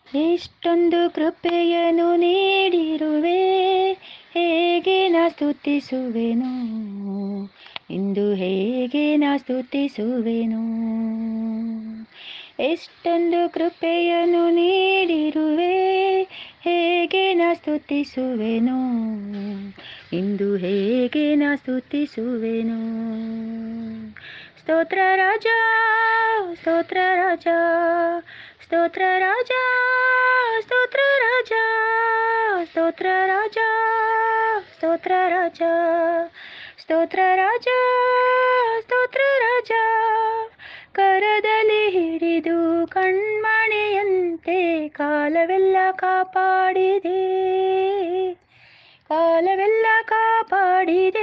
ಎಷ್ಟೊಂದು ಕೃಪೆಯನ್ನು ನೀಡಿರುವೆ ಹೇಗೆ ನಾ ಸ್ತುತಿಸುವೆನು ಇಂದು ಹೇಗೆ ನಾ ಸ್ತುತಿಸುವೆನು ಎಷ್ಟೊಂದು ಕೃಪೆಯನ್ನು ನೀಡಿರುವೆ ಹೇಗೆ ನಾ ಸ್ತುತಿಸುವೆನು ಇಂದು ಹೇಗೆ ನಾ ಸ್ತುತಿಸುವೆನು ಸ್ತೋತ್ರ ರಾಜ ಸ್ತೋತ್ರ ರಾಜ ಸ್ತೋತ್ರ ರಾಜ ಸ್ತೋತ್ರ ರಾಜ ಸ್ತೋತ್ರ ರಾಜ ಸ್ತೋತ್ರ ರಾಜ ಸ್ತೋತ್ರ ರಾಜ ಸ್ತೋತ್ರ ರಾಜ ಕರದಲ್ಲಿ ಹಿಡಿದು ಕಣ್ಮಣೆಯಂತೆ ಕಾಲವೆಲ್ಲ ಕಾಪಾಡಿದೆ ಕಾಲವೆಲ್ಲ ಕಾಪಾಡಿದೆ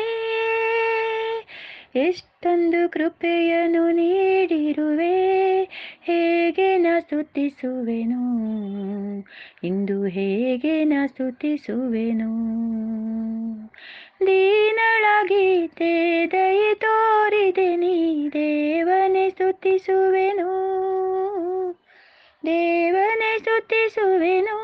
ಎಷ್ಟೊಂದು ಕೃಪೆಯನ್ನು ನೀಡಿರುವೆ ಹೇಗೆ ನಾ ಸ್ತುತಿಸುವೆನು ಇಂದು ಹೇಗೆ ನಾ ಸ್ತುತಿಸುವೆನು ದೀನಳಾಗಿದ್ದೆ ದಯೆ ತೋರಿದೆ ನೀ ದೇವನೇ ಸ್ತುತಿಸುವೆನು ದೇವನೇ ಸ್ತುತಿಸುವೆನು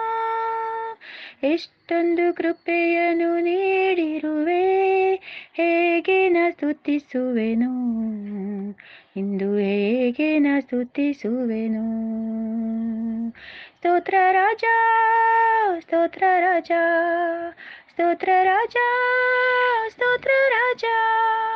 ಎಷ್ಟೊಂದು ಕೃಪೆಯನ್ನು ನೀಡಿರುವೆ ಹೇಗೆ ನಾ ಸ್ತುತಿಸುವೆನು ಇಂದು ಹೇಗೆ ನಾ ಸ್ತುತಿಸುವೆನು ಸ್ತೋತ್ರ ರಾಜ ಸ್ತೋತ್ರ ರಾಜ ಸ್ತೋತ್ರ ರಾಜ ಸ್ತೋತ್ರ ರಾಜ